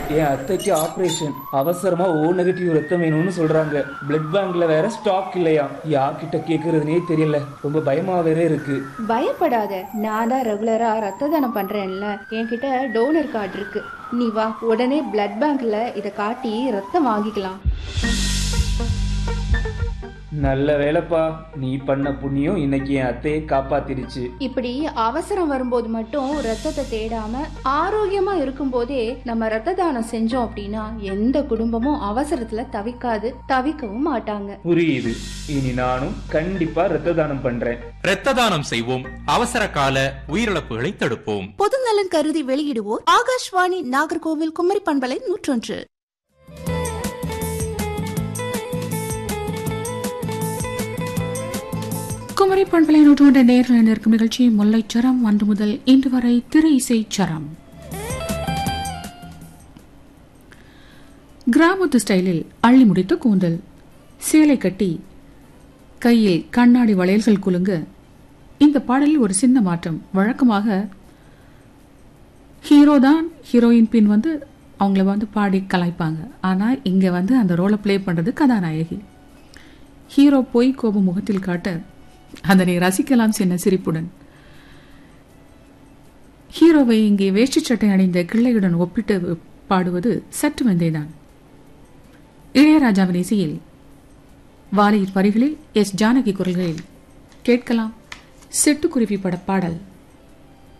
என் அத்தைக்கு ஆபரேஷன் அவசரமா ஓ நெகட்டிவ் ரத்தம் வேணும்னு சொல்றாங்க பிளட் பேங்க்ல வேற ஸ்டாக் இல்லையா யார்கிட்ட கேக்குறதுனே தெரியல ரொம்ப பயமா வேற இருக்கு பயப்படாத நான் தான் ரெகுலரா ரத்த தானம் பண்றேன்ல என்கிட்ட டோனர் கார்டு இருக்கு நீ வா உடனே பிளட் பேங்க்ல இதை காட்டி ரத்தம் வாங்கிக்கலாம் நல்ல வேலைப்பா நீ பண்ண புண்ணியம் இன்னைக்கு என் அத்தையை காப்பாத்திருச்சு இப்படி அவசரம் வரும்போது மட்டும் ரத்தத்தை தேடாம ஆரோக்கியமா இருக்கும்போதே நம்ம ரத்த தானம் செஞ்சோம் அப்படின்னா எந்த குடும்பமும் அவசரத்துல தவிக்காது தவிக்கவும் மாட்டாங்க புரியுது இனி நானும் கண்டிப்பா ரத்த தானம் பண்றேன் இரத்த தானம் செய்வோம் அவசர கால உயிரிழப்புகளை தடுப்போம் பொதுநலன் கருதி வெளியிடுவோர் ஆகாஷ்வாணி நாகர்கோவில் குமரி பண்பலை நூற்றொன்று குமரி பண்பலை நூற்றாண்டு நேரில் நிற்கும் நிகழ்ச்சி முல்லைச்சரம் அன்று முதல் இன்று வரை திரை இசை சரம் கிராமத்து ஸ்டைலில் அள்ளி முடித்த கூந்தல் சேலை கட்டி கையில் கண்ணாடி வளையல்கள் குலுங்க இந்த பாடலில் ஒரு சின்ன மாற்றம் வழக்கமாக ஹீரோ தான் ஹீரோயின் பின் வந்து அவங்கள வந்து பாடி கலாய்ப்பாங்க ஆனால் இங்கே வந்து அந்த ரோலை ப்ளே பண்ணுறது கதாநாயகி ஹீரோ போய் கோபம் முகத்தில் காட்ட அதனை ரசிக்கலாம் சின்ன சிரிப்புடன் ஹீரோவை இங்கே வேஷ்டி சட்டை அணிந்த கிள்ளையுடன் ஒப்பிட்டு பாடுவது சற்று வந்தேதான் இளையராஜாவின் இசையில் வாலியின் வரிகளில் எஸ் ஜானகி குரல்களில் கேட்கலாம் செட்டுக்குருவி பட பாடல்